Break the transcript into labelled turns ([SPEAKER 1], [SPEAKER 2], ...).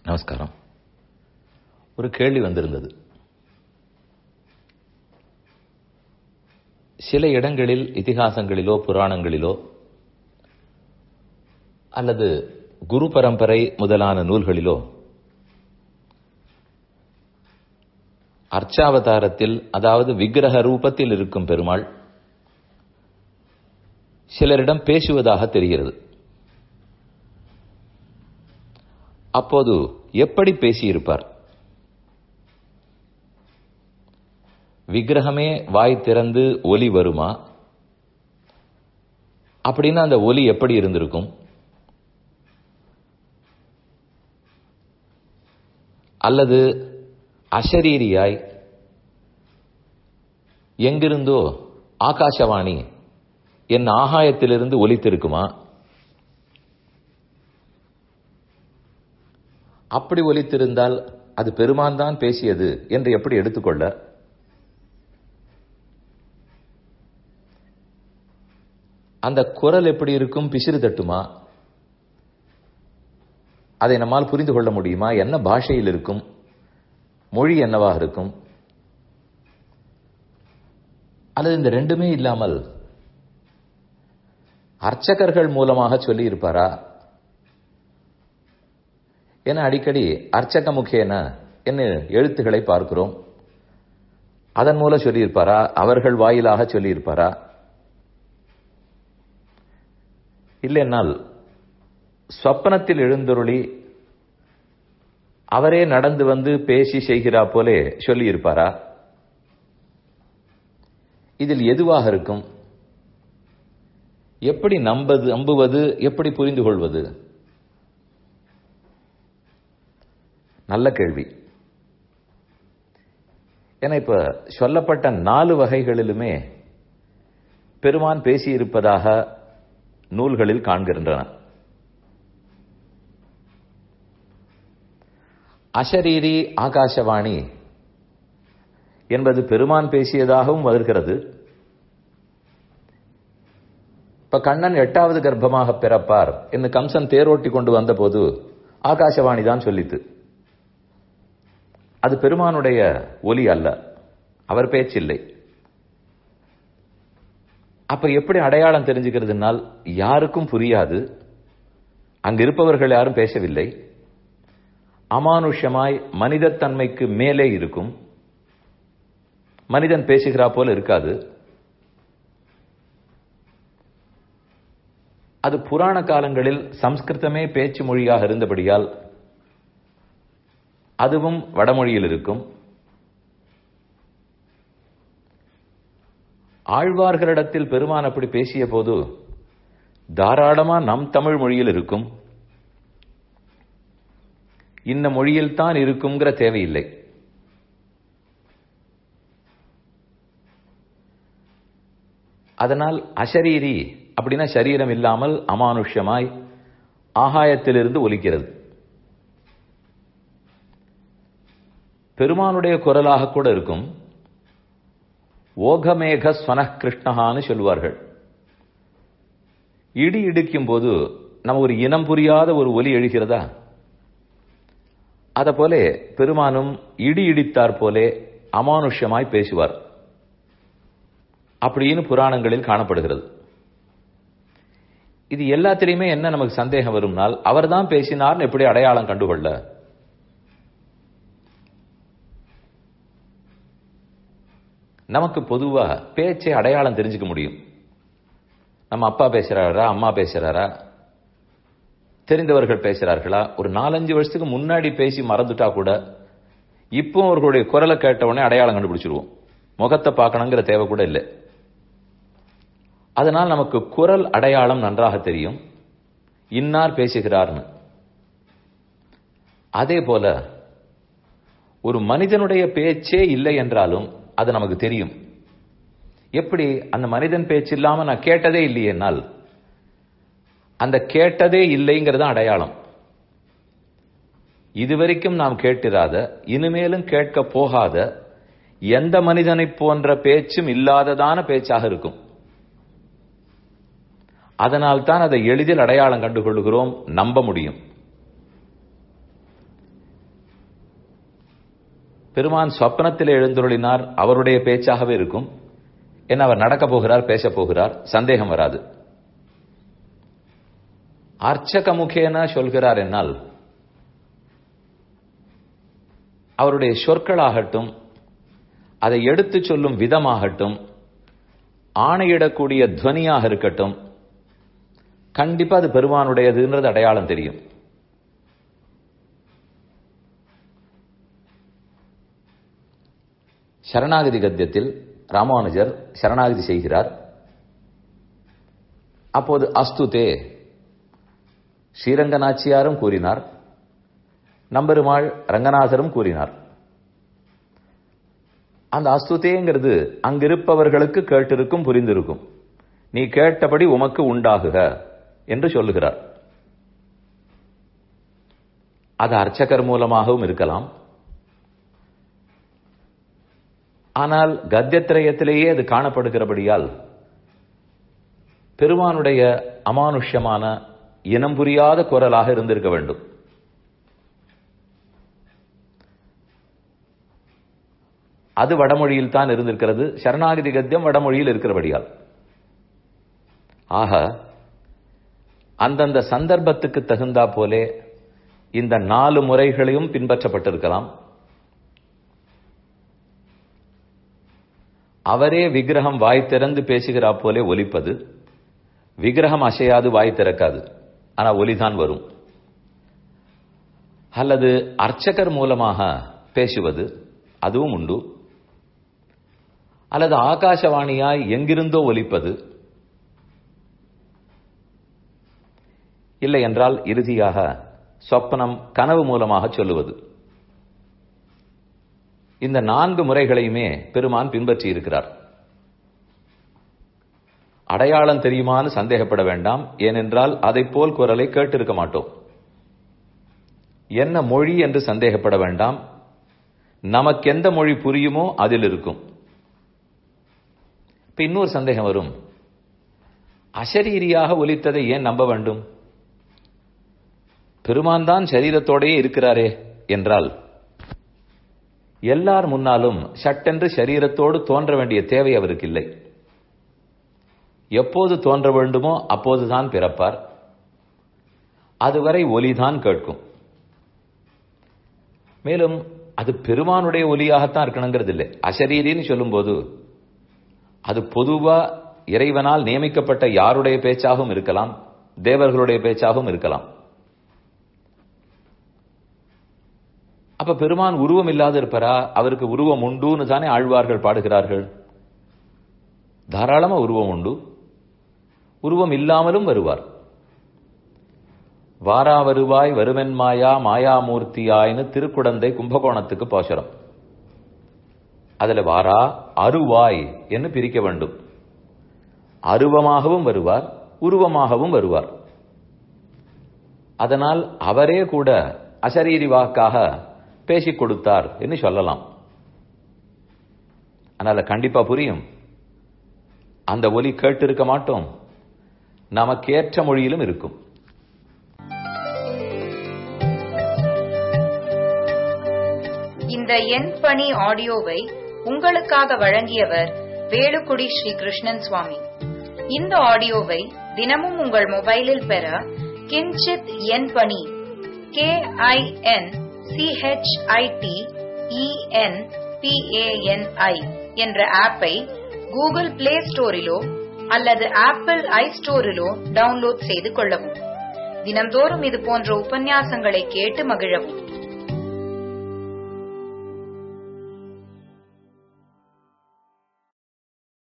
[SPEAKER 1] நமஸ்காரம் ஒரு கேள்வி வந்திருந்தது சில இடங்களில் இதிகாசங்களிலோ புராணங்களிலோ அல்லது குரு பரம்பரை முதலான நூல்களிலோ அர்ச்சாவதாரத்தில் அதாவது விக்கிரக ரூபத்தில் இருக்கும் பெருமாள் சிலரிடம் பேசுவதாக தெரிகிறது அப்போது எப்படி பேசியிருப்பார் விக்கிரகமே வாய் திறந்து ஒலி வருமா அப்படின்னா அந்த ஒலி எப்படி இருந்திருக்கும் அல்லது அசரீரியாய் எங்கிருந்தோ ஆகாசவாணி என் ஆகாயத்திலிருந்து ஒலித்திருக்குமா அப்படி ஒலித்திருந்தால் அது பெருமான் தான் பேசியது என்று எப்படி எடுத்துக்கொள்ள அந்த குரல் எப்படி இருக்கும் பிசிறு தட்டுமா அதை நம்மால் புரிந்து கொள்ள முடியுமா என்ன பாஷையில் இருக்கும் மொழி என்னவாக இருக்கும் அல்லது இந்த ரெண்டுமே இல்லாமல் அர்ச்சகர்கள் மூலமாக சொல்லி இருப்பாரா என அடிக்கடி அர்ச்சக முகேன என்ன எழுத்துக்களை பார்க்கிறோம் அதன் மூலம் சொல்லியிருப்பாரா அவர்கள் வாயிலாக சொல்லியிருப்பாரா இல்லைன்னால் ஸ்வப்னத்தில் எழுந்தருளி அவரே நடந்து வந்து பேசி செய்கிறா போலே சொல்லியிருப்பாரா இதில் எதுவாக இருக்கும் எப்படி நம்பது நம்புவது எப்படி புரிந்து கொள்வது நல்ல கேள்வி ஏன்னா இப்ப சொல்லப்பட்ட நாலு வகைகளிலுமே பெருமான் பேசியிருப்பதாக நூல்களில் காண்கின்றன அஷரீரி ஆகாசவாணி என்பது பெருமான் பேசியதாகவும் வருகிறது இப்ப கண்ணன் எட்டாவது கர்ப்பமாக பிறப்பார் என்று கம்சன் தேரோட்டி கொண்டு வந்தபோது ஆகாசவாணி தான் சொல்லித்து அது பெருமானுடைய ஒலி அல்ல அவர் பேச்சில்லை அப்ப எப்படி அடையாளம் தெரிஞ்சுக்கிறதுனால் யாருக்கும் புரியாது அங்க இருப்பவர்கள் யாரும் பேசவில்லை அமானுஷ்யமாய் மனிதத்தன்மைக்கு மேலே இருக்கும் மனிதன் பேசுகிறா போல இருக்காது அது புராண காலங்களில் சம்ஸ்கிருதமே பேச்சு மொழியாக இருந்தபடியால் அதுவும் வடமொழியில் இருக்கும் ஆழ்வார்களிடத்தில் பெருமான் அப்படி பேசிய போது தாராளமா நம் தமிழ் மொழியில் இருக்கும் இந்த மொழியில் தான் இருக்குங்கிற தேவையில்லை அதனால் அசரீரி அப்படின்னா சரீரம் இல்லாமல் அமானுஷ்யமாய் ஆகாயத்திலிருந்து ஒலிக்கிறது பெருமானுடைய குரலாக கூட இருக்கும் ஓகமேக ஸ்வன கிருஷ்ணஹான்னு சொல்வார்கள் இடி இடிக்கும் போது நம்ம ஒரு இனம் புரியாத ஒரு ஒலி எழுகிறதா அத போல பெருமானும் இடி இடித்தார் போலே அமானுஷ்யமாய் பேசுவார் அப்படின்னு புராணங்களில் காணப்படுகிறது இது எல்லாத்திலையுமே என்ன நமக்கு சந்தேகம் வரும்னால் அவர் தான் பேசினார்னு எப்படி அடையாளம் கண்டுகொள்ள நமக்கு பொதுவா பேச்சை அடையாளம் தெரிஞ்சுக்க முடியும் நம்ம அப்பா பேசுறாரா அம்மா பேசுறாரா தெரிந்தவர்கள் பேசுறார்களா ஒரு நாலஞ்சு வருஷத்துக்கு முன்னாடி பேசி மறந்துட்டா கூட இப்போ அவர்களுடைய குரலை கேட்ட உடனே அடையாளம் கண்டுபிடிச்சிருவோம் முகத்தை பார்க்கணுங்கிற தேவை கூட இல்லை அதனால் நமக்கு குரல் அடையாளம் நன்றாக தெரியும் இன்னார் பேசுகிறார்னு அதே போல ஒரு மனிதனுடைய பேச்சே இல்லை என்றாலும் அது நமக்கு தெரியும் எப்படி அந்த மனிதன் பேச்சு இல்லாம நான் கேட்டதே இல்லையேனால் அந்த கேட்டதே இல்லைங்கிறது அடையாளம் இதுவரைக்கும் நாம் கேட்டிராத இனிமேலும் கேட்க போகாத எந்த மனிதனைப் போன்ற பேச்சும் இல்லாததான பேச்சாக இருக்கும் அதனால் தான் அதை எளிதில் அடையாளம் கண்டுகொள்கிறோம் நம்ப முடியும் பெருமான் சொப்னத்தில் எழுந்துருளினார் அவருடைய பேச்சாகவே இருக்கும் என்ன அவர் நடக்க போகிறார் பேச போகிறார் சந்தேகம் வராது அர்ச்சக முகேன சொல்கிறார் என்னால் அவருடைய சொற்களாகட்டும் அதை எடுத்துச் சொல்லும் விதமாகட்டும் ஆணையிடக்கூடிய துவனியாக இருக்கட்டும் கண்டிப்பா அது பெருமானுடையதுன்றது அடையாளம் தெரியும் சரணாகதி கத்தியத்தில் ராமானுஜர் சரணாகதி செய்கிறார் அப்போது அஸ்துதே ஸ்ரீரங்க நாச்சியாரும் கூறினார் நம்பெருமாள் ரங்கநாதரும் கூறினார் அந்த அஸ்துதேங்கிறது அங்கிருப்பவர்களுக்கு கேட்டிருக்கும் புரிந்திருக்கும் நீ கேட்டபடி உமக்கு உண்டாகுக என்று சொல்லுகிறார் அது அர்ச்சகர் மூலமாகவும் இருக்கலாம் ஆனால் கத்தியத்திரயத்திலேயே அது காணப்படுகிறபடியால் பெருமானுடைய அமானுஷ்யமான இனம் புரியாத குரலாக இருந்திருக்க வேண்டும் அது வடமொழியில் தான் இருந்திருக்கிறது சரணாகதி கத்தியம் வடமொழியில் இருக்கிறபடியால் ஆக அந்தந்த சந்தர்ப்பத்துக்கு தகுந்தா போலே இந்த நாலு முறைகளையும் பின்பற்றப்பட்டிருக்கலாம் அவரே விக்கிரகம் வாய் திறந்து பேசுகிறா போலே ஒலிப்பது விக்கிரகம் அசையாது வாய் திறக்காது ஆனா ஒலிதான் வரும் அல்லது அர்ச்சகர் மூலமாக பேசுவது அதுவும் உண்டு அல்லது ஆகாசவாணியாய் எங்கிருந்தோ ஒலிப்பது இல்லை என்றால் இறுதியாக சொப்பனம் கனவு மூலமாக சொல்லுவது இந்த நான்கு முறைகளையுமே பெருமான் பின்பற்றி இருக்கிறார் அடையாளம் தெரியுமான்னு சந்தேகப்பட வேண்டாம் ஏனென்றால் அதை போல் குரலை கேட்டிருக்க மாட்டோம் என்ன மொழி என்று சந்தேகப்பட வேண்டாம் நமக்கு எந்த மொழி புரியுமோ அதில் இருக்கும் இப்ப இன்னொரு சந்தேகம் வரும் அசரீரியாக ஒலித்ததை ஏன் நம்ப வேண்டும் பெருமான் தான் சரீரத்தோடையே இருக்கிறாரே என்றால் எல்லார் முன்னாலும் சட்டென்று சரீரத்தோடு தோன்ற வேண்டிய தேவை அவருக்கு இல்லை எப்போது தோன்ற வேண்டுமோ அப்போதுதான் பிறப்பார் அதுவரை ஒலிதான் கேட்கும் மேலும் அது பெருமானுடைய ஒலியாகத்தான் இருக்கணுங்கிறது இல்லை அசரீரின்னு சொல்லும்போது அது பொதுவா இறைவனால் நியமிக்கப்பட்ட யாருடைய பேச்சாகவும் இருக்கலாம் தேவர்களுடைய பேச்சாகவும் இருக்கலாம் அப்ப பெருமான் உருவம் இல்லாத இருப்பாரா அவருக்கு உருவம் உண்டுன்னு தானே ஆழ்வார்கள் பாடுகிறார்கள் தாராளமா உருவம் உண்டு உருவம் இல்லாமலும் வருவார் வாரா வருவாய் வருவன் மாயா மாயாமூர்த்தியாய்னு திருக்குடந்தை கும்பகோணத்துக்கு போஷரம் அதுல வாரா அருவாய் என்று பிரிக்க வேண்டும் அருவமாகவும் வருவார் உருவமாகவும் வருவார் அதனால் அவரே கூட அசரீரி வாக்காக பேசிக் கொடுத்தார் என்று சொல்லலாம் அதனால கண்டிப்பா புரியும் அந்த ஒலி கேட்டு இருக்க மாட்டோம் நமக்கு ஏற்ற மொழியிலும் இருக்கும்
[SPEAKER 2] இந்த எண் பணி ஆடியோவை உங்களுக்காக வழங்கியவர் வேலுக்குடி ஸ்ரீ கிருஷ்ணன் சுவாமி இந்த ஆடியோவை தினமும் உங்கள் மொபைலில் பெற கிஞ்சித் எண் பணி கே ஐ என் சிஹெச்ஐடி இஎன் பிஏஎன்ஐ என்ற ஆப்பை கூகுள் பிளே ஸ்டோரிலோ அல்லது ஆப்பிள் ஐ ஸ்டோரிலோ டவுன்லோட் செய்து கொள்ளவும் தினந்தோறும் இது போன்ற உபன்யாசங்களை கேட்டு மகிழவும்